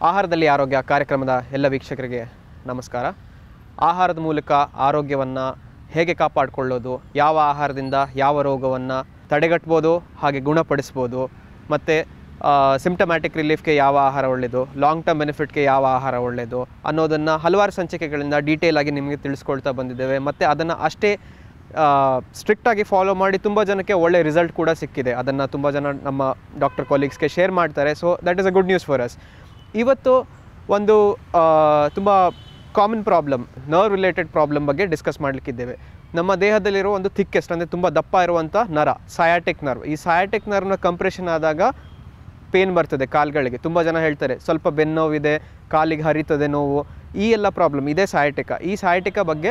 ಆಹಾರದಲ್ಲಿ ಆರೋಗ್ಯ ಕಾರ್ಯಕ್ರಮದ ಎಲ್ಲ ವೀಕ್ಷಕರಿಗೆ ನಮಸ್ಕಾರ ಆಹಾರದ ಮೂಲಕ ಆರೋಗ್ಯವನ್ನು ಹೇಗೆ ಕಾಪಾಡಿಕೊಳ್ಳೋದು ಯಾವ ಆಹಾರದಿಂದ ಯಾವ ರೋಗವನ್ನು ತಡೆಗಟ್ಬೋದು ಹಾಗೆ ಗುಣಪಡಿಸ್ಬೋದು ಮತ್ತು ಸಿಂಪ್ಟಮ್ಯಾಟಿಕ್ ರಿಲೀಫ್ಗೆ ಯಾವ ಆಹಾರ ಒಳ್ಳೆಯದು ಲಾಂಗ್ ಟರ್ಮ್ ಬೆನಿಫಿಟ್ಗೆ ಯಾವ ಆಹಾರ ಒಳ್ಳೆಯದು ಅನ್ನೋದನ್ನು ಹಲವಾರು ಸಂಚಿಕೆಗಳಿಂದ ಡೀಟೇಲ್ ಆಗಿ ನಿಮಗೆ ತಿಳಿಸ್ಕೊಳ್ತಾ ಬಂದಿದ್ದೇವೆ ಮತ್ತು ಅದನ್ನು ಅಷ್ಟೇ ಸ್ಟ್ರಿಕ್ಟಾಗಿ ಫಾಲೋ ಮಾಡಿ ತುಂಬ ಜನಕ್ಕೆ ಒಳ್ಳೆ ರಿಸಲ್ಟ್ ಕೂಡ ಸಿಕ್ಕಿದೆ ಅದನ್ನು ತುಂಬ ಜನ ನಮ್ಮ ಡಾಕ್ಟರ್ ಕೊಲೀಗ್ಸ್ಗೆ ಶೇರ್ ಮಾಡ್ತಾರೆ so that is a good news for us ಇವತ್ತು ಒಂದು ತುಂಬ common problem nerve related problem ಬಗ್ಗೆ ಡಿಸ್ಕಸ್ ಮಾಡಲಿಕ್ಕಿದ್ದೇವೆ ನಮ್ಮ ದೇಹದಲ್ಲಿರೋ ಒಂದು ಥಿಕ್ಕೆಸ್ಟ್ ಅಂದರೆ ತುಂಬ ದಪ್ಪ ಇರುವಂಥ ನರ ಸಯಾಟಿಕ್ ನರ್ವ್ ಈ ಸಯಾಟಿಕ್ ನರ್ವ್ನ ಕಂಪ್ರೆಷನ್ ಆದಾಗ ಪೇನ್ ಬರ್ತದೆ ಕಾಲ್ಗಳಿಗೆ ತುಂಬ ಜನ ಹೇಳ್ತಾರೆ ಸ್ವಲ್ಪ ಬೆನ್ನೋವಿದೆ ಕಾಲಿಗೆ ಹರಿತದೆ ನೋವು ಈ ಎಲ್ಲ ಪ್ರಾಬ್ಲಮ್ ಇದೇ ಸಯಾಟಿಕ ಈ ಸಯಾಟಿಕ ಬಗ್ಗೆ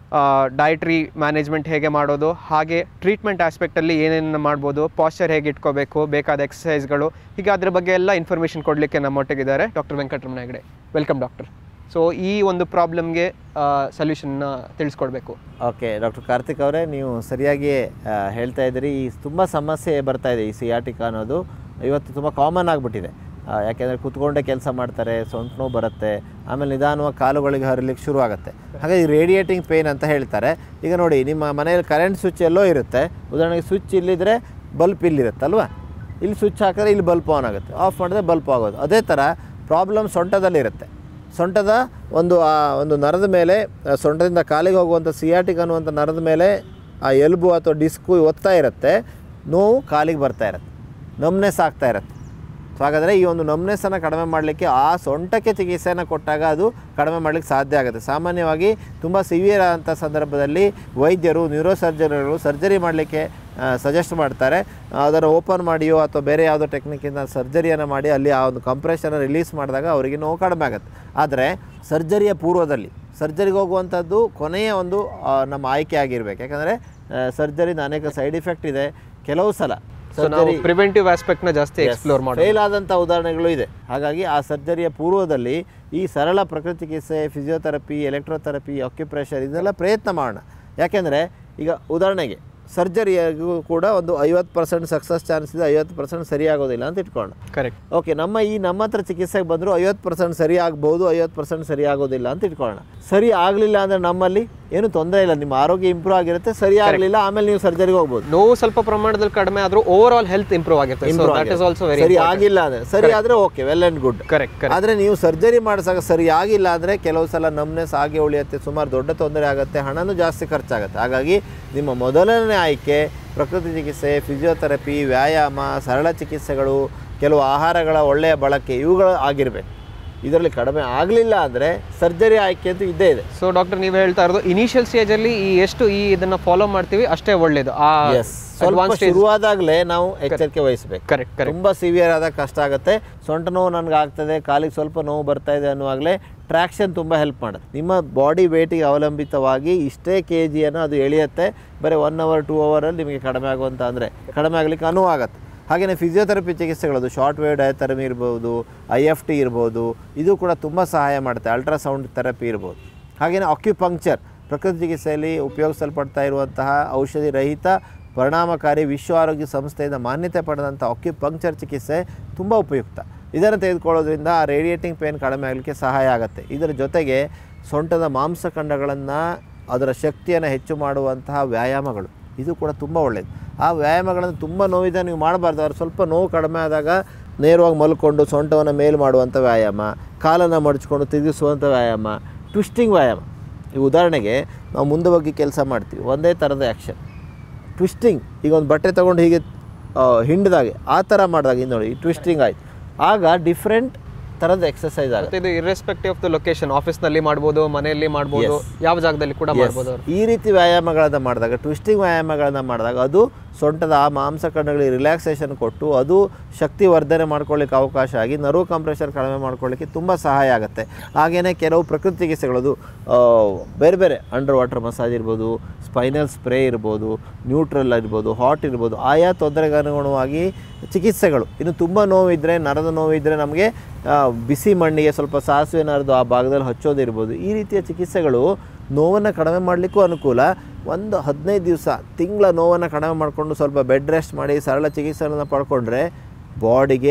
ಡಯಟ್ರಿ ಮ್ಯಾನೇಜ್ಮೆಂಟ್ ಹೇಗೆ ಮಾಡೋದು ಹಾಗೆ ಟ್ರೀಟ್ಮೆಂಟ್ ಆಸ್ಪೆಕ್ಟಲ್ಲಿ ಏನೇನು ಮಾಡ್ಬೋದು ಪಾಶ್ಚರ್ ಹೇಗೆ ಇಟ್ಕೋಬೇಕು ಬೇಕಾದ ಎಕ್ಸಸೈಸ್ಗಳು ಹೀಗೆ ಅದ್ರ ಬಗ್ಗೆ ಎಲ್ಲ ಇನ್ಫಾರ್ಮೇಷನ್ ಕೊಡಲಿಕ್ಕೆ ನಮ್ಮೊಟ್ಟಿಗಿದ್ದಾರೆ doctor Venkataramana Hegde welcome doctor so ಈ ಒಂದು ಪ್ರಾಬ್ಲಮ್ಗೆ ಸೊಲ್ಯೂಷನ್ನ ತಿಳಿಸ್ಕೊಡ್ಬೇಕು ಓಕೆ ಡಾಕ್ಟರ್ ಕಾರ್ತಿಕ್ ಅವರೇ ನೀವು ಸರಿಯಾಗಿ ಆ, ಹೇಳ್ತಾ ಇದ್ದೀರಿ ಈ ತುಂಬ ಸಮಸ್ಯೆ ಬರ್ತಾ ಇದೆ ಈ ಸಿಯಾಟಿಕ ಅನ್ನೋದು ಇವತ್ತು ತುಂಬ ಕಾಮನ್ ಆಗಿಬಿಟ್ಟಿದೆ ಯಾಕೆಂದರೆ ಕೂತ್ಕೊಂಡೇ ಕೆಲಸ ಮಾಡ್ತಾರೆ ಸೊಂಟ ನೋವು ಬರುತ್ತೆ ಆಮೇಲೆ ನಿಧಾನವಾಗಿ ಕಾಲುಗಳಿಗೆ ಹರಿಲಿಕ್ಕೆ ಶುರು ಆಗುತ್ತೆ ಹಾಗಾಗಿ ರೇಡಿಯೇಟಿಂಗ್ ಪೇನ್ ಅಂತ ಹೇಳ್ತಾರೆ ಈಗ ನೋಡಿ ನಿಮ್ಮ ಮನೆಯಲ್ಲಿ ಕರೆಂಟ್ ಸ್ವಿಚ್ ಎಲ್ಲೋ ಇರುತ್ತೆ ಉದಾಹರಣೆಗೆ ಸ್ವಿಚ್ ಇಲ್ಲಿದ್ರೆ ಬಲ್ಪ್ ಇಲ್ಲಿರುತ್ತಲ್ವಾ ಇಲ್ಲಿ ಸ್ವಿಚ್ ಹಾಕಿದ್ರೆ ಇಲ್ಲಿ ಬಲ್ಪ್ ಆನ್ ಆಗುತ್ತೆ ಆಫ್ ಮಾಡಿದ್ರೆ ಬಲ್ಪ್ ಆಗೋದು ಅದೇ ಥರ ಪ್ರಾಬ್ಲಮ್ ಸೊಂಟದಲ್ಲಿರುತ್ತೆ ಸೊಂಟದ ಒಂದು ಆ ಒಂದು ನರದ ಮೇಲೆ ಆ ಸೊಂಟದಿಂದ ಕಾಲಿಗೆ ಹೋಗುವಂಥ ಸಿಯಾಟಿಕ್ ಅನ್ನುವಂಥ ನರದ ಮೇಲೆ ಆ ಎಲ್ಬು ಅಥವಾ ಡಿಸ್ಕು ಒತ್ತಾ ಇರುತ್ತೆ ನೋವು ಕಾಲಿಗೆ ಬರ್ತಾ ಇರುತ್ತೆ ನಮ್ನೆಸ್ ಆಗ್ತಾ ಇರುತ್ತೆ ಸೊ ಹಾಗಾದರೆ ಈ ಒಂದು ನಮ್ನೆಸ್ಸನ್ನು ಕಡಿಮೆ ಮಾಡಲಿಕ್ಕೆ ಆ ಸೊಂಟಕ್ಕೆ ಚಿಕಿತ್ಸೆಯನ್ನು ಕೊಟ್ಟಾಗ ಅದು ಕಡಿಮೆ ಮಾಡಲಿಕ್ಕೆ ಸಾಧ್ಯ ಆಗುತ್ತೆ ಸಾಮಾನ್ಯವಾಗಿ ತುಂಬ ಸಿವಿಯರ್ ಆದಂಥ ಸಂದರ್ಭದಲ್ಲಿ ವೈದ್ಯರು ನ್ಯೂರೋಸರ್ಜರಿಗಳು ಸರ್ಜರಿ ಮಾಡಲಿಕ್ಕೆ ಸಜೆಸ್ಟ್ ಮಾಡ್ತಾರೆ ಅದನ್ನು ಓಪನ್ ಮಾಡಿಯೋ ಅಥವಾ ಬೇರೆ ಯಾವುದೋ ಟೆಕ್ನಿಕ್ಕಿಂದ ಸರ್ಜರಿಯನ್ನು ಮಾಡಿ ಅಲ್ಲಿ ಆ ಒಂದು ಕಂಪ್ರೆಷನ್ ರಿಲೀಸ್ ಮಾಡಿದಾಗ ಅವರಿಗೆ ನೋವು ಕಡಿಮೆ ಆಗುತ್ತೆ ಆದರೆ ಸರ್ಜರಿಯ ಪೂರ್ವದಲ್ಲಿ ಸರ್ಜರಿಗೆ ಹೋಗುವಂಥದ್ದು ಕೊನೆಯ ಒಂದು ಆ, ನಮ್ಮ ಆಯ್ಕೆ ಆಗಿರ್ಬೇಕು ಯಾಕಂದರೆ ಸರ್ಜರಿದ ಅನೇಕ ಸೈಡ್ ಇಫೆಕ್ಟ್ ಇದೆ ಕೆಲವು ಸಲ ಸೊ ನಾವು ಪ್ರಿವೆಂಟಿವ್ ಆಸ್ಪೆಕ್ಟ್ನ ಜಾಸ್ತಿ ಎಕ್ಸ್ಪ್ಲೋರ್ ಮಾಡೋದು ಫೇಲ್ ಆದಂಥ ಉದಾಹರಣೆಗಳು ಇದೆ ಹಾಗಾಗಿ ಆ ಸರ್ಜರಿಯ ಪೂರ್ವದಲ್ಲಿ ಈ ಸರಳ ಪ್ರಕೃತಿ ಚಿಕಿತ್ಸೆ ಫಿಸಿಯೋಥೆರಪಿ ಎಲೆಕ್ಟ್ರೋಥೆರಪಿ ಆಕ್ಯುಪ್ರೆಷರ್ ಇದೆಲ್ಲ ಪ್ರಯತ್ನ ಮಾಡೋಣ ಯಾಕೆಂದರೆ ಈಗ ಉದಾಹರಣೆಗೆ ಸರ್ಜರಿಯಾಗೂ ಕೂಡ ಒಂದು ಐವತ್ತು ಪರ್ಸೆಂಟ್ ಸಕ್ಸಸ್ ಚಾನ್ಸ್ ಇದೆ ಐವತ್ತು ಪರ್ಸೆಂಟ್ ಸರಿಯಾಗೋದಿಲ್ಲ ಅಂತ ಇಟ್ಕೊಳ್ಳೋಣ ಕರೆಕ್ಟ್ ಓಕೆ ನಮ್ಮ ಈ ನಮ್ಮ ಹತ್ರ ಚಿಕಿತ್ಸೆಗೆ ಬಂದರೂ ಐವತ್ತು ಪರ್ಸೆಂಟ್ ಸರಿ ಆಗ್ಬೋದು ಐವತ್ತು ಪರ್ಸೆಂಟ್ ಸರಿ ಆಗೋದಿಲ್ಲ ಅಂತ ಇಟ್ಕೊಳ್ಳೋಣ ಸರಿ ಆಗಲಿಲ್ಲ ಅಂದರೆ ನಮ್ಮಲ್ಲಿ ಏನು ತೊಂದರೆ ಇಲ್ಲ ನಿಮ್ಮ ಆರೋಗ್ಯ ಇಂಪ್ರೂವ್ ಆಗಿರುತ್ತೆ ಸರಿ ಆಗಲಿಲ್ಲ ಆಮೇಲೆ ನೀವು ಸರ್ಜರಿಗೆ ಹೋಗ್ಬೋದು ನೋವು ಸ್ವಲ್ಪ ಪ್ರಮಾಣದಲ್ಲಿ ಕಡಿಮೆ ಆದರೂ ಓವರ್ ಆಲ್ ಹೆಲ್ತ್ ಇಂಪ್ರೂವ್ ಆಗಿರ್ತದೆ so Improve that is also very ಸರಿ ಆಗಿಲ್ಲ ಅಂದರೆ ಸರಿ ಆದರೆ okay well and good correct correct ಆದರೆ ನೀವು ಸರ್ಜರಿ ಮಾಡಿಸಾಗ ಸರಿ ಆಗಿಲ್ಲ ಅಂದರೆ ಕೆಲವು ಸಲ ನಮ್ನೆಸ್ ಹಾಗೆ ಉಳಿಯುತ್ತೆ ಸುಮಾರು ದೊಡ್ಡ ತೊಂದರೆ ಆಗುತ್ತೆ ಹಣನೂ ಜಾಸ್ತಿ ಖರ್ಚಾಗುತ್ತೆ ಹಾಗಾಗಿ ನಿಮ್ಮ ಮೊದಲನೇ ಆಯ್ಕೆ ಪ್ರಕೃತಿ ಚಿಕಿತ್ಸೆ ಫಿಸಿಯೋಥೆರಪಿ ವ್ಯಾಯಾಮ ಸರಳ ಚಿಕಿತ್ಸೆಗಳು ಕೆಲವು ಆಹಾರಗಳ ಒಳ್ಳೆಯ ಬಳಕೆ ಇವುಗಳು ಆಗಿರಬೇಕು ಇದರಲ್ಲಿ ಕಡಿಮೆ ಆಗಲಿಲ್ಲ ಅಂದರೆ ಸರ್ಜರಿ ಆಯ್ಕೆ ಅಂತೂ ಇದ್ದೇ ಇದೆ ಸೊ ಡಾಕ್ಟರ್ ನೀವು ಹೇಳ್ತಾ ಇರೋದು ಇನಿಷಿಯಲ್ ಸ್ಟೇಜಲ್ಲಿ ಈ ಎಷ್ಟು ಈ ಇದನ್ನ ಫಾಲೋ ಮಾಡ್ತೀವಿ ಅಷ್ಟೇ ಒಳ್ಳೇದು ಆ ಎಸ್ ಸ್ವಲ್ಪ ಶುರುವಾದಾಗಲೇ ನಾವು ಎಚ್ಚರಿಕೆ ವಹಿಸಬೇಕು ಕರೆಕ್ಟ್ ಕರೆಕ್ಟ್ ತುಂಬ ಸಿವಿಯರ್ ಆದಾಗ ಕಷ್ಟ ಆಗುತ್ತೆ ಸೊಂಟ ನೋವು ನನಗೆ ಆಗ್ತದೆ ಕಾಲಿಗೆ ಸ್ವಲ್ಪ ನೋವು ಬರ್ತಾ ಇದೆ ಅನ್ನುವಾಗಲೇ ಟ್ರ್ಯಾಕ್ಷನ್ ತುಂಬ ಹೆಲ್ಪ್ ಮಾಡುತ್ತೆ ನಿಮ್ಮ ಬಾಡಿ ವೇಟಿಗೆ ಅವಲಂಬಿತವಾಗಿ ಇಷ್ಟೇ ಕೆ ಜಿಯನ್ನು ಅದು ಎಳೆಯುತ್ತೆ ಬರೀ ಒನ್ ಅವರ್ ಟೂ ಅವರಲ್ಲಿ ನಿಮಗೆ ಕಡಿಮೆ ಆಗುವಂತ ಅಂದರೆ ಕಡಿಮೆ ಆಗಲಿಕ್ಕೆ ಅನುವು ಆಗುತ್ತೆ ಹಾಗೆಯೇ ಫಿಸಿಯೋಥೆರಪಿ ಚಿಕಿತ್ಸೆಗಳದು ಶಾರ್ಟ್ ವೇವ್ ಡಯಥೆರಮಿ ಇರ್ಬೋದು ಐ ಎಫ್ ಟಿ ಇರ್ಬೋದು ಇದು ಕೂಡ ತುಂಬ ಸಹಾಯ ಮಾಡುತ್ತೆ ಅಲ್ಟ್ರಾಸೌಂಡ್ ಥೆರಪಿ ಇರ್ಬೋದು ಹಾಗೆಯೇ ಆಕ್ಯುಪಂಕ್ಚರ್ ಪ್ರಕೃತಿ ಚಿಕಿತ್ಸೆಯಲ್ಲಿ ಉಪಯೋಗಿಸಲ್ಪಡ್ತಾ ಇರುವಂತಹ ಔಷಧಿ ರಹಿತ ಪರಿಣಾಮಕಾರಿ ವಿಶ್ವ ಆರೋಗ್ಯ ಸಂಸ್ಥೆಯಿಂದ ಮಾನ್ಯತೆ ಪಡೆದಂಥ ಆಕ್ಯುಪಂಕ್ಚರ್ ಚಿಕಿತ್ಸೆ ತುಂಬ ಉಪಯುಕ್ತ ಇದನ್ನು ತೆಗೆದುಕೊಳ್ಳೋದ್ರಿಂದ ಆ ರೇಡಿಯೇಟಿಂಗ್ ಪೇನ್ ಕಡಿಮೆ ಆಗಲಿಕ್ಕೆ ಸಹಾಯ ಆಗುತ್ತೆ ಇದರ ಜೊತೆಗೆ ಸೊಂಟದ ಮಾಂಸಖಂಡಗಳನ್ನು ಅದರ ಶಕ್ತಿಯನ್ನು ಹೆಚ್ಚು ಮಾಡುವಂತಹ ವ್ಯಾಯಾಮಗಳು ಇದು ಕೂಡ ತುಂಬ ಒಳ್ಳೆಯದು ಆ ವ್ಯಾಯಾಮಗಳನ್ನು ತುಂಬ ನೋವಿದೆ ನೀವು ಮಾಡಬಾರ್ದು ಅವ್ರು ಸ್ವಲ್ಪ ನೋವು ಕಡಿಮೆ ಆದಾಗ ನೇರವಾಗಿ ಮಲ್ಕೊಂಡು ಸೊಂಟವನ್ನು ಮೇಲು ಮಾಡುವಂಥ ವ್ಯಾಯಾಮ ಕಾಲನ್ನು ಮಡಚ್ಕೊಂಡು ತಿರುಗಿಸುವಂಥ ವ್ಯಾಯಾಮ ಟ್ವಿಸ್ಟಿಂಗ್ ವ್ಯಾಯಾಮ ಈ ಉದಾಹರಣೆಗೆ ನಾವು ಮುಂದೆ ಬಗ್ಗೆ ಕೆಲಸ ಮಾಡ್ತೀವಿ ಒಂದೇ ಥರದ ಆ್ಯಕ್ಷನ್ ಟ್ವಿಸ್ಟಿಂಗ್ ಈಗ ಒಂದು ಬಟ್ಟೆ ತೊಗೊಂಡು ಹೀಗೆ ಆ, ಹಿಂಡ್ದಾಗೆ ಆ ಥರ ಮಾಡಿದಾಗ ಇದು ನೋಡಿ ಟ್ವಿಸ್ಟಿಂಗ್ ಆಯ್ತು ಆಗ ಡಿಫ್ರೆಂಟ್ ಥರದ ಎಕ್ಸಸೈಸ್ ಆಗುತ್ತೆ ಮತ್ತೆ ಇದು ಇರ್ರೆಸ್ಪೆಕ್ಟಿವ್ ಆಫ್ ದ ಲೊಕೇಶನ್ ಆಫೀಸ್ನಲ್ಲಿ ಮಾಡ್ಬೋದು ಮನೆಯಲ್ಲಿ ಮಾಡ್ಬೋದು ಯಾವ ಜಾಗದಲ್ಲಿ ಕೂಡ ಮಾಡ್ಬೋದು ಅವ್ರು ಈ ರೀತಿ ವ್ಯಾಯಾಮಗಳನ್ನು ಮಾಡಿದಾಗ ಟ್ವಿಸ್ಟಿಂಗ್ ವ್ಯಾಯಾಮಗಳನ್ನು ಮಾಡಿದಾಗ ಅದು ಸೊಂಟದ ಆ ಮಾಂಸಖಂಡಗಳಿಗೆ ರಿಲ್ಯಾಕ್ಸೇಷನ್ ಕೊಟ್ಟು ಅದು ಶಕ್ತಿ ವರ್ಧನೆ ಮಾಡ್ಕೊಳ್ಳಿಕ್ಕೆ ಅವಕಾಶ ಆಗಿ ನರ್ವ್ ಕಂಪ್ರೆಷರ್ ಕಡಿಮೆ ಮಾಡ್ಕೊಳ್ಳಿಕ್ಕೆ ತುಂಬ ಸಹಾಯ ಆಗುತ್ತೆ ಹಾಗೆಯೇ ಕೆಲವು ಪ್ರಕೃತಿ ಚಿಕಿತ್ಸೆಗಳು ಅದು, ಆ, ಬೇರೆ ಬೇರೆ ಅಂಡರ್ ವಾಟರ್ ಮಸಾಜ್ ಇರ್ಬೋದು ಸ್ಪೈನಲ್ ಸ್ಪ್ರೇ ಇರ್ಬೋದು ನ್ಯೂಟ್ರಲ್ ಇರ್ಬೋದು ಹಾಟ್ ಇರ್ಬೋದು ಆಯಾ ತೊಂದರೆಗೆ ಅನುಗುಣವಾಗಿ ಚಿಕಿತ್ಸೆಗಳು ಇನ್ನು ತುಂಬ ನೋವಿದ್ದರೆ ನರದ ನೋವಿದ್ದರೆ ನಮಗೆ ಆ, ಬಿಸಿ ಮಣ್ಣಿಗೆ ಸ್ವಲ್ಪ ಸಾಸಿವೆ ನರದು ಆ ಭಾಗದಲ್ಲಿ ಹಚ್ಚೋದಿರ್ಬೋದು ಈ ರೀತಿಯ ಚಿಕಿತ್ಸೆಗಳು ನೋವನ್ನು ಕಡಿಮೆ ಮಾಡಲಿಕ್ಕೂ ಅನುಕೂಲ ಒಂದು ಹದಿನೈದು ದಿವಸ ತಿಂಗಳ ನೋವನ್ನು ಕಡಿಮೆ ಮಾಡಿಕೊಂಡು ಸ್ವಲ್ಪ ಬೆಡ್ ರೆಸ್ಟ್ ಮಾಡಿ ಸರಳ ಚಿಕಿತ್ಸೆಗಳನ್ನು ಪಡ್ಕೊಂಡ್ರೆ ಬಾಡಿಗೆ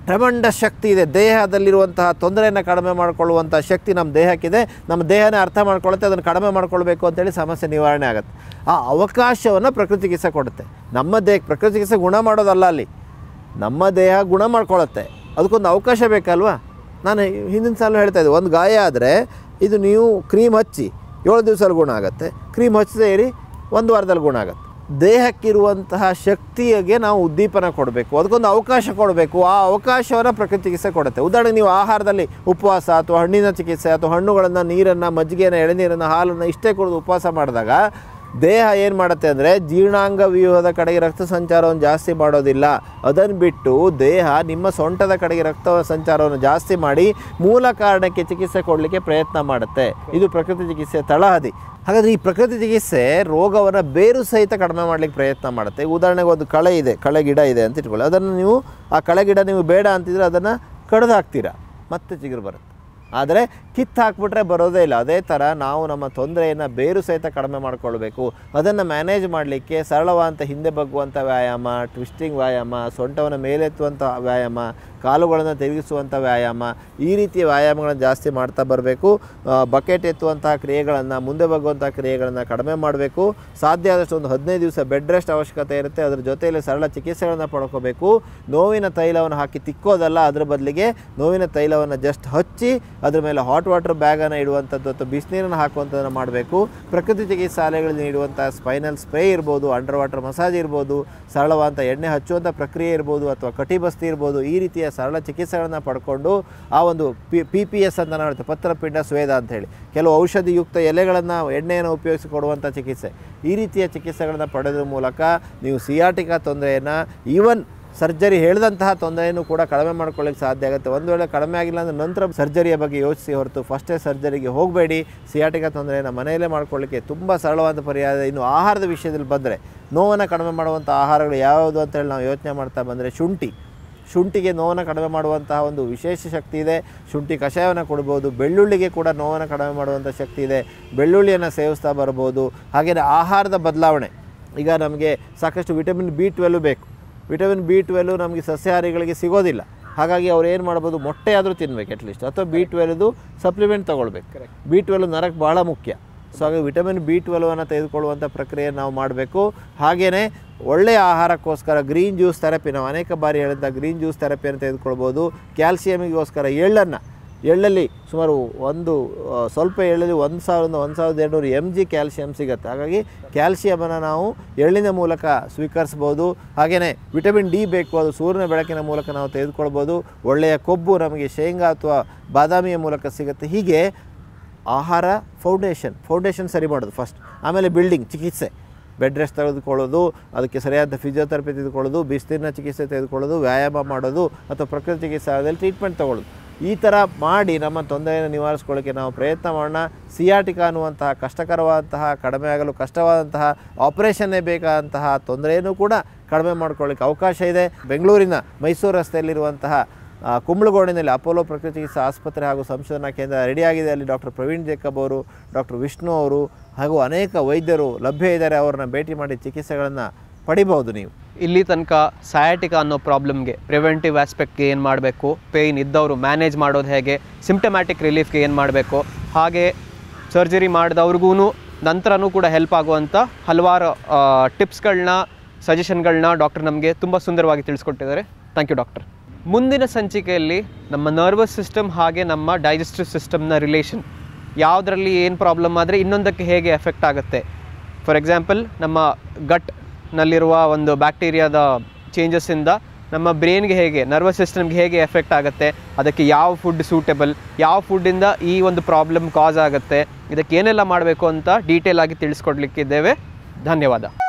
ಪ್ರಮಂಡ ಶಕ್ತಿ ಇದೆ ದೇಹದಲ್ಲಿರುವಂತಹ ತೊಂದರೆಯನ್ನು ಕಡಿಮೆ ಮಾಡಿಕೊಳ್ಳುವಂಥ ಶಕ್ತಿ ನಮ್ಮ ದೇಹಕ್ಕಿದೆ ನಮ್ಮ ದೇಹನೇ ಅರ್ಥ ಮಾಡ್ಕೊಳ್ಳುತ್ತೆ ಅದನ್ನು ಕಡಿಮೆ ಮಾಡ್ಕೊಳ್ಬೇಕು ಅಂತೇಳಿ ಸಮಸ್ಯೆ ನಿವಾರಣೆ ಆಗುತ್ತೆ ಆ ಅವಕಾಶವನ್ನು ಪ್ರಕೃತಿ ಚಿಕಿತ್ಸೆ ಕೊಡುತ್ತೆ ನಮ್ಮ ದೇಹಕ್ಕೆ ಪ್ರಕೃತಿ ಚಿಕಿತ್ಸೆ ಗುಣ ಮಾಡೋದಲ್ಲ ಅಲ್ಲಿ ನಮ್ಮ ದೇಹ ಗುಣ ಮಾಡ್ಕೊಳ್ಳುತ್ತೆ ಅದಕ್ಕೊಂದು ಅವಕಾಶ ಬೇಕಲ್ವಾ ನಾನು ಹಿಂದಿನ ಸಾಲ ಹೇಳ್ತಾ ಇದ್ದೆ ಒಂದು ಗಾಯ ಆದರೆ ಇದು ನೀವು ಕ್ರೀಮ್ ಹಚ್ಚಿ ಏಳು ದಿವಸದಲ್ಲಿ ಗುಣ ಆಗುತ್ತೆ ಕ್ರೀಮ್ ಹಚ್ಚದೇ ಇರಿ ಒಂದು ವಾರದಲ್ಲಿ ಗುಣ ಆಗುತ್ತೆ ದೇಹಕ್ಕಿರುವಂತಹ ಶಕ್ತಿಗೆ ನಾವು ಉದ್ದೀಪನ ಕೊಡಬೇಕು ಅದಕ್ಕೊಂದು ಅವಕಾಶ ಕೊಡಬೇಕು ಆ ಅವಕಾಶವನ್ನು ಪ್ರಕೃತಿ ಚಿಕಿತ್ಸೆ ಕೊಡುತ್ತೆ ಉದಾಹರಣೆಗೆ ನೀವು ಆಹಾರದಲ್ಲಿ ಉಪವಾಸ ಅಥವಾ ಹಣ್ಣಿನ ಚಿಕಿತ್ಸೆ ಅಥವಾ ಹಣ್ಣುಗಳನ್ನು ನೀರನ್ನು ಮಜ್ಜಿಗೆಯನ್ನು ಎಳೆನೀರನ್ನು ಹಾಲನ್ನು ಇಷ್ಟೇ ಕುಡಿದು ಉಪವಾಸ ಮಾಡಿದಾಗ ದೇಹ ಏನು ಮಾಡುತ್ತೆ ಅಂದರೆ ಜೀರ್ಣಾಂಗ ವ್ಯೂಹದ ಕಡೆಗೆ ರಕ್ತ ಸಂಚಾರವನ್ನು ಜಾಸ್ತಿ ಮಾಡೋದಿಲ್ಲ ಅದನ್ನು ಬಿಟ್ಟು ದೇಹ ನಿಮ್ಮ ಸೊಂಟದ ಕಡೆಗೆ ರಕ್ತ ಸಂಚಾರವನ್ನು ಜಾಸ್ತಿ ಮಾಡಿ ಮೂಲ ಕಾರಣಕ್ಕೆ ಚಿಕಿತ್ಸೆ ಕೊಡಲಿಕ್ಕೆ ಪ್ರಯತ್ನ ಮಾಡುತ್ತೆ ಇದು ಪ್ರಕೃತಿ ಚಿಕಿತ್ಸೆ ತಳಹದಿ ಹಾಗಾದರೆ ಈ ಪ್ರಕೃತಿ ಚಿಕಿತ್ಸೆ ರೋಗವನ್ನು ಬೇರು ಸಹಿತ ಕಡಿಮೆ ಮಾಡಲಿಕ್ಕೆ ಪ್ರಯತ್ನ ಮಾಡುತ್ತೆ ಉದಾಹರಣೆಗೆ ಒಂದು ಕಳೆ ಇದೆ ಕಳೆ ಗಿಡ ಇದೆ ಅಂತ ಇಟ್ಕೊಳ್ಳಿ ಅದನ್ನು ನೀವು ಆ ಕಳೆ ಗಿಡ ನೀವು ಬೇಡ ಅಂತಿದ್ರೆ ಅದನ್ನು ಕಡ್ದು ಹಾಕ್ತೀರಾ ಮತ್ತೆ ಚಿಗುರು ಬರುತ್ತೆ ಆದರೆ ಕಿತ್ತು ಹಾಕ್ಬಿಟ್ರೆ ಬರೋದೇ ಇಲ್ಲ ಅದೇ ಥರ ನಾವು ನಮ್ಮ ತೊಂದರೆಯನ್ನು ಬೇರು ಸಹಿತ ಕಡಿಮೆ ಮಾಡ್ಕೊಳ್ಬೇಕು ಅದನ್ನು ಮ್ಯಾನೇಜ್ ಮಾಡಲಿಕ್ಕೆ ಸರಳವಾದಂಥ ಹಿಂದೆ ಬಗ್ಗುವಂಥ ವ್ಯಾಯಾಮ ಟ್ವಿಸ್ಟಿಂಗ್ ವ್ಯಾಯಾಮ ಸೊಂಟವನ್ನು ಮೇಲೆತ್ತುವಂಥ ವ್ಯಾಯಾಮ ಕಾಲುಗಳನ್ನು ತಿರುಗಿಸುವಂಥ ವ್ಯಾಯಾಮ ಈ ರೀತಿಯ ವ್ಯಾಯಾಮಗಳನ್ನು ಜಾಸ್ತಿ ಮಾಡ್ತಾ ಬರಬೇಕು ಬಕೆಟ್ ಎತ್ತುವಂತಹ ಕ್ರಿಯೆಗಳನ್ನು ಮುಂದೆ ಬಗ್ಗುವಂಥ ಕ್ರಿಯೆಗಳನ್ನು ಕಡಿಮೆ ಮಾಡಬೇಕು ಸಾಧ್ಯ ಆದಷ್ಟು ಒಂದು ಹದಿನೈದು ದಿವಸ ಬೆಡ್ ರೆಸ್ಟ್ ಅವಶ್ಯಕತೆ ಇರುತ್ತೆ ಅದ್ರ ಜೊತೆಯಲ್ಲಿ ಸರಳ ಚಿಕಿತ್ಸೆಗಳನ್ನು ಪಡ್ಕೋಬೇಕು ನೋವಿನ ತೈಲವನ್ನು ಹಾಕಿ ತಿಕ್ಕೋದಲ್ಲ ಅದ್ರ ಬದಲಿಗೆ ನೋವಿನ ತೈಲವನ್ನು ಜಸ್ಟ್ ಹಚ್ಚಿ ಅದ್ರ ಮೇಲೆ ಹಾಟ್ ವಾಟರ್ ಬ್ಯಾಗನ್ನು ಇಡುವಂಥದ್ದು ಅಥವಾ ಬಿಸಿನೀರನ್ನು ಹಾಕುವಂಥದ್ದನ್ನು ಮಾಡಬೇಕು ಪ್ರಕೃತಿ ಚಿಕಿತ್ಸಾಲಯಗಳಲ್ಲಿ ನೀಡುವಂಥ ಸ್ಪೈನಲ್ ಸ್ಪ್ರೇ ಇರ್ಬೋದು ಅಂಡರ್ ವಾಟರ್ ಮಸಾಜ್ ಇರ್ಬೋದು ಸರಳವಾದಂಥ ಎಣ್ಣೆ ಹಚ್ಚುವಂಥ ಪ್ರಕ್ರಿಯೆ ಇರ್ಬೋದು ಅಥವಾ ಕಟಿಬಸ್ತಿ ಇರ್ಬೋದು ಈ ರೀತಿಯ ಸರಳ ಚಿಕಿತ್ಸೆಗಳನ್ನು ಪಡ್ಕೊಂಡು ಆ ಒಂದು ಪಿ ಪಿ ಪಿ ಎಸ್ ಅಂತ ನಾವು ಹೇಳ್ತೇವೆ ಪತ್ರಪಿಂಡ ಸ್ವೇದ ಅಂತ ಹೇಳಿ ಕೆಲವು ಔಷಧಿಯುಕ್ತ ಎಲೆಗಳನ್ನು ಎಣ್ಣೆಯನ್ನು ಉಪಯೋಗಿಸಿ ಕೊಡುವಂಥ ಚಿಕಿತ್ಸೆ ಈ ರೀತಿಯ ಚಿಕಿತ್ಸೆಗಳನ್ನು ಪಡೆದ್ರ ಮೂಲಕ ನೀವು ಸಿಯಾಟಿಕಾ ತೊಂದರೆಯನ್ನು ಈವನ್ ಸರ್ಜರಿ ಹೇಳಿದಂತಹ ತೊಂದರೆಯನ್ನು ಕೂಡ ಕಡಿಮೆ ಮಾಡ್ಕೊಳ್ಳಿಕ್ಕೆ ಸಾಧ್ಯ ಆಗುತ್ತೆ ಒಂದು ವೇಳೆ ಕಡಿಮೆ ಆಗಿಲ್ಲ ಅಂದರೆ ನಂತರ ಸರ್ಜರಿಯ ಬಗ್ಗೆ ಯೋಚಿಸಿ ಹೊರತು ಫಸ್ಟೇ ಸರ್ಜರಿಗೆ ಹೋಗಬೇಡಿ ಸಿಯಾಟಿಕಾ ತೊಂದರೆಯನ್ನು ಮನೆಯಲ್ಲೇ ಮಾಡ್ಕೊಳ್ಳಿಕ್ಕೆ ತುಂಬ ಸರಳವಾದ ಪರಿಹಾರ ಇನ್ನು ಆಹಾರದ ವಿಷಯದಲ್ಲಿ ಬಂದರೆ ನೋವನ್ನು ಕಡಿಮೆ ಮಾಡುವಂಥ ಆಹಾರಗಳು ಯಾವುದು ಅಂತೇಳಿ ನಾವು ಯೋಚನೆ ಮಾಡ್ತಾ ಬಂದರೆ ಶುಂಠಿ ಶುಂಠಿಗೆ ನೋವನ್ನು ಕಡಿಮೆ ಮಾಡುವಂತಹ ಒಂದು ವಿಶೇಷ ಶಕ್ತಿ ಇದೆ ಶುಂಠಿ ಕಷಾಯವನ್ನು ಕೊಡ್ಬೋದು ಬೆಳ್ಳುಳ್ಳಿಗೆ ಕೂಡ ನೋವನ್ನು ಕಡಿಮೆ ಮಾಡುವಂಥ ಶಕ್ತಿ ಇದೆ ಬೆಳ್ಳುಳ್ಳಿಯನ್ನು ಸೇವಿಸ್ತಾ ಬರ್ಬೋದು ಹಾಗೆಯೇ ಆಹಾರದ ಬದಲಾವಣೆ ಈಗ ನಮಗೆ ಸಾಕಷ್ಟು ವಿಟಮಿನ್ ಬಿ ಟ್ವೆಲ್ವ್ ಬೇಕು ವಿಟಮಿನ್ ಬಿ ಟ್ವೆಲ್ವ್ ನಮಗೆ ಸಸ್ಯಾಹಾರಿಗಳಿಗೆ ಸಿಗೋದಿಲ್ಲ ಹಾಗಾಗಿ ಅವ್ರು ಏನು ಮಾಡ್ಬೋದು ಮೊಟ್ಟೆ ಆದರೂ ತಿನ್ಬೇಕು ಅಟ್ಲೀಸ್ಟ್ ಅಥವಾ ಬಿ ಟ್ವೆಲ್ದು ಸಪ್ಲಿಮೆಂಟ್ ತೊಗೊಳ್ಬೇಕು ಬಿ ಟ್ವೆಲ್ವ್ ನರಕ್ಕೆ ಭಾಳ ಮುಖ್ಯ ಸೊ ಹಾಗಾಗಿ ವಿಟಮಿನ್ ಬಿ ಟ್ವೆಲ್ವನ್ನು ತೆಗೆದುಕೊಳ್ಳುವಂಥ ಪ್ರಕ್ರಿಯೆ ನಾವು ಮಾಡಬೇಕು ಹಾಗೆಯೇ ಒಳ್ಳೆಯ ಆಹಾರಕ್ಕೋಸ್ಕರ ಗ್ರೀನ್ ಜ್ಯೂಸ್ ಥೆರಪಿ ನಾವು ಅನೇಕ ಬಾರಿ ಹೇಳಿದ ಗ್ರೀನ್ ಜ್ಯೂಸ್ ಥೆರಪಿಯನ್ನು ತೆಗೆದುಕೊಳ್ಬೋದು ಕ್ಯಾಲ್ಸಿಯಮಿಗೋಸ್ಕರ ಎಳ್ಳನ್ನು ಎಳ್ಳಲ್ಲಿ ಸುಮಾರು ಒಂದು ಆ, ಸ್ವಲ್ಪ ಎಳ್ಳಲ್ಲಿ ಒಂದು ಸಾವಿರದಿಂದ ಒಂದು ಸಾವಿರದ ಎರಡುನೂರು ಎಮ್ ಜಿ ಕ್ಯಾಲ್ಸಿಯಂ ಸಿಗುತ್ತೆ ಹಾಗಾಗಿ ಕ್ಯಾಲ್ಸಿಯಮನ್ನು ನಾವು ಎಳ್ಳಿನ ಮೂಲಕ ಸ್ವೀಕರಿಸ್ಬೋದು ಹಾಗೆಯೇ ವಿಟಮಿನ್ ಡಿ ಬೇಕು ಅದು ಸೂರ್ಯನ ಬೆಳಕಿನ ಮೂಲಕ ನಾವು ತೆಗೆದುಕೊಳ್ಬೋದು ಒಳ್ಳೆಯ ಕೊಬ್ಬು ನಮಗೆ ಶೇಂಗಾ ಅಥವಾ ಬಾದಾಮಿಯ ಮೂಲಕ ಸಿಗುತ್ತೆ ಹೀಗೆ ಆಹಾರ ಫೌಂಡೇಶನ್ ಫೌಂಡೇಶನ್ ಸರಿ ಮಾಡೋದು ಫಸ್ಟ್ ಆಮೇಲೆ ಬಿಲ್ಡಿಂಗ್ ಚಿಕಿತ್ಸೆ ಬೆಡ್ ರೆಸ್ಟ್ ತೆಗೆದುಕೊಳ್ಳೋದು ಅದಕ್ಕೆ ಸರಿಯಾದ ಫಿಸಿಯೋಥೆರಪಿ ತೆಗೆದುಕೊಳ್ಳೋದು ಬಿಸಿಲಿನ ಚಿಕಿತ್ಸೆ ತೆಗೆದುಕೊಳ್ಳೋದು ವ್ಯಾಯಾಮ ಮಾಡೋದು ಅಥವಾ ಪ್ರಕೃತಿ ಚಿಕಿತ್ಸಾಲಯದಲ್ಲಿ ಟ್ರೀಟ್ಮೆಂಟ್ ತೊಗೊಳ್ಳೋದು ಈ ಥರ ಮಾಡಿ ನಮ್ಮ ತೊಂದರೆಯನ್ನು ನಿವಾರಿಸ್ಕೊಳ್ಳೋಕ್ಕೆ ನಾವು ಪ್ರಯತ್ನ ಮಾಡೋಣ ಸಿಯಾಟಿಕಾ ಅನ್ನುವಂತಹ ಕಷ್ಟಕರವಾದಂತಹ ಕಡಿಮೆ ಆಗಲು ಕಷ್ಟವಾದಂತಹ ಆಪರೇಷನ್ನೇ ಬೇಕಾದಂತಹ ತೊಂದರೆಯನ್ನು ಕೂಡ ಕಡಿಮೆ ಮಾಡ್ಕೊಳ್ಳಿಕ್ಕೆ ಅವಕಾಶ ಇದೆ ಬೆಂಗಳೂರಿನ ಮೈಸೂರು ರಸ್ತೆಯಲ್ಲಿರುವಂತಹ ಆ, ಕುಂಬಳಗೋಡಿನಲ್ಲಿ ಅಪೋಲೋ ಪ್ರಕೃತಿ ಚಿಕಿತ್ಸಾ ಆಸ್ಪತ್ರೆ ಹಾಗೂ ಸಂಶೋಧನಾ ಕೇಂದ್ರ ರೆಡಿಯಾಗಿದೆ ಅಲ್ಲಿ ಡಾಕ್ಟರ್ ಪ್ರವೀಣ್ ಜೇಕಬ್ ಅವರು ಡಾಕ್ಟರ್ ವಿಷ್ಣು ಅವರು ಹಾಗೂ ಅನೇಕ ವೈದ್ಯರು ಲಭ್ಯ ಇದ್ದಾರೆ ಅವರನ್ನ ಭೇಟಿ ಮಾಡಿ ಚಿಕಿತ್ಸೆಗಳನ್ನು ಪಡಿಬಹುದು ನೀವು ಇಲ್ಲಿ ತನಕ ಸಯಾಟಿಕಾ ಅನ್ನೋ ಪ್ರಾಬ್ಲಮ್ಗೆ ಪ್ರಿವೆಂಟಿವ್ ಆಸ್ಪೆಕ್ಟ್ಗೆ ಏನು ಮಾಡಬೇಕು ಪೇಯ್ನ್ ಇದ್ದವರು ಮ್ಯಾನೇಜ್ ಮಾಡೋದು ಹೇಗೆ ಸಿಂಪ್ಟಮ್ಯಾಟಿಕ್ ರಿಲೀಫ್ಗೆ ಏನು ಮಾಡಬೇಕು ಹಾಗೆ ಸರ್ಜರಿ ಮಾಡಿದವ್ರಿಗೂ ನಂತರನೂ ಕೂಡ ಹೆಲ್ಪ್ ಆಗುವಂಥ ಹಲವಾರು ಟಿಪ್ಸ್ಗಳನ್ನ ಸಜೆಷನ್ಗಳನ್ನ ಡಾಕ್ಟರ್ ನಮಗೆ ತುಂಬ ಸುಂದರವಾಗಿ ತಿಳಿಸ್ಕೊಟ್ಟಿದ್ದಾರೆ ಥ್ಯಾಂಕ್ ಯು ಡಾಕ್ಟರ್ ಮುಂದಿನ ಸಂಚಿಕೆಯಲ್ಲಿ ನಮ್ಮ ನರ್ವಸ್ ಸಿಸ್ಟಮ್ ಹಾಗೆ ನಮ್ಮ ಡೈಜೆಸ್ಟಿವ್ ಸಿಸ್ಟಮ್ನ ರಿಲೇಷನ್ ಯಾವುದರಲ್ಲಿ ಏನು ಪ್ರಾಬ್ಲಮ್ ಆದರೆ ಇನ್ನೊಂದಕ್ಕೆ ಹೇಗೆ ಎಫೆಕ್ಟ್ ಆಗುತ್ತೆ ಫಾರ್ ಎಕ್ಸಾಂಪಲ್ ನಮ್ಮ ಗಟ್ನಲ್ಲಿರುವ ಒಂದು ಬ್ಯಾಕ್ಟೀರಿಯಾದ ಚೇಂಜಸ್ಸಿಂದ ನಮ್ಮ ಬ್ರೈನ್ಗೆ ಹೇಗೆ ನರ್ವಸ್ ಸಿಸ್ಟಮ್ಗೆ ಹೇಗೆ ಎಫೆಕ್ಟ್ ಆಗುತ್ತೆ ಅದಕ್ಕೆ ಯಾವ ಫುಡ್ ಸೂಟೇಬಲ್ ಯಾವ ಫುಡ್ಡಿಂದ ಈ ಒಂದು ಪ್ರಾಬ್ಲಮ್ ಕಾಸ್ ಆಗುತ್ತೆ ಇದಕ್ಕೆ ಏನೆಲ್ಲ ಮಾಡಬೇಕು ಅಂತ ಡೀಟೇಲ್ ಆಗಿ ತಿಳಿಸ್ಕೊಡ್ಲಿಕ್ಕಿದ್ದೇವೆ ಧನ್ಯವಾದ